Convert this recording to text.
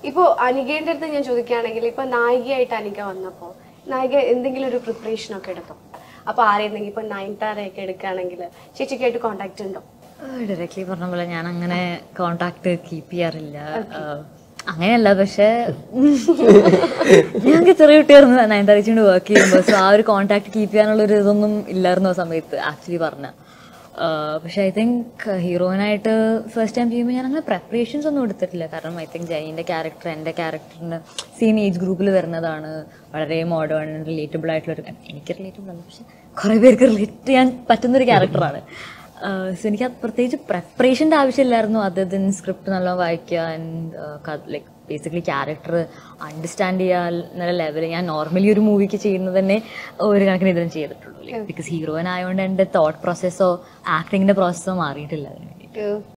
ഇപ്പോ അനികേന്റെ അടുത്ത് ഞാൻ ചോദിക്കുകയാണെങ്കിൽ ഇപ്പൊ നായികയായിട്ട് അനിക വന്നപ്പോ നായിക എന്തെങ്കിലും ഒരു പ്രിപ്പറേഷൻ ഒക്കെ എടുത്തോ അപ്പൊ ആരെയെന്നെങ്കിൽ ഇപ്പൊ നയൻതാരയൊക്കെ എടുക്കുകയാണെങ്കിൽ ചേച്ചിക്കായിട്ട് കോണ്ടാക്ട് ഉണ്ടോ ഡയറക്ട്ലി പറഞ്ഞ പോലെ ഞാൻ അങ്ങനെ കോണ്ടാക്ട് കീപ്പ് ചെയ്യാറില്ല ആഹ് അങ്ങനെയല്ല പക്ഷെ ഞങ്ങൾക്ക് ചെറിയ കുട്ടിയായിരുന്നു നയൻതാരച്ചിണ്ട് വർക്ക് ചെയ്യുമ്പോൾ സോ ആ ഒരു കോണ്ടാക്ട് കീപ്പ് ചെയ്യാനുള്ള ഒരു ഇതൊന്നും ഇല്ലായിരുന്നു ആ സമയത്ത് ആക്ച്വലി പറഞ്ഞ പക്ഷെ ഐ തിങ്ക് ഹീറോയിനായിട്ട് ഫസ്റ്റ് ടൈം ചെയ്യുമ്പോൾ ഞാൻ അങ്ങനെ പ്രിപ്പറേഷൻസ് ഒന്നും എടുത്തിട്ടില്ല കാരണം ഐ തിങ്ക് ജൈനിന്റെ ക്യാരക്ടർ എൻ്റെ ക്യാരക്ടറിന് സെയിം ഏജ് ഗ്രൂപ്പിൽ വരുന്നതാണ് വളരെ മോഡേൺ റിലേറ്റബിൾ ആയിട്ടുള്ള ഒരു എനിക്ക് റിലേറ്റബിൾ അല്ല പക്ഷെ കുറേ പേർക്ക് റിലേറ്റ് ചെയ്യാൻ പറ്റുന്ന ഒരു ക്യാരക്ടറാണ് സോ എനിക്ക് അത് പ്രത്യേകിച്ച് പ്രിപ്പറേഷൻ്റെ ആവശ്യമില്ലായിരുന്നു അത് ദെൻ സ്ക്രിപ്റ്റ് നല്ല വായിക്കുക and like basically character understand ചെയ്യാൻ ലെവൽ ഞാൻ നോർമലി ഒരു മൂവിക്ക് ചെയ്യുന്നത് തന്നെ ഒരു കണക്കിന് ഇതിനും ചെയ്തിട്ടുള്ളൂ ബിക്കോസ് ഹീറോയിൻ ആയതുകൊണ്ട് എൻ്റെ തോട്ട് പ്രോസസ്സോ ആക്ടിങ്ങിൻ്റെ പ്രോസസ്സോ മാറിയിട്ടില്ല അതിന് വേണ്ടി ഏഹ്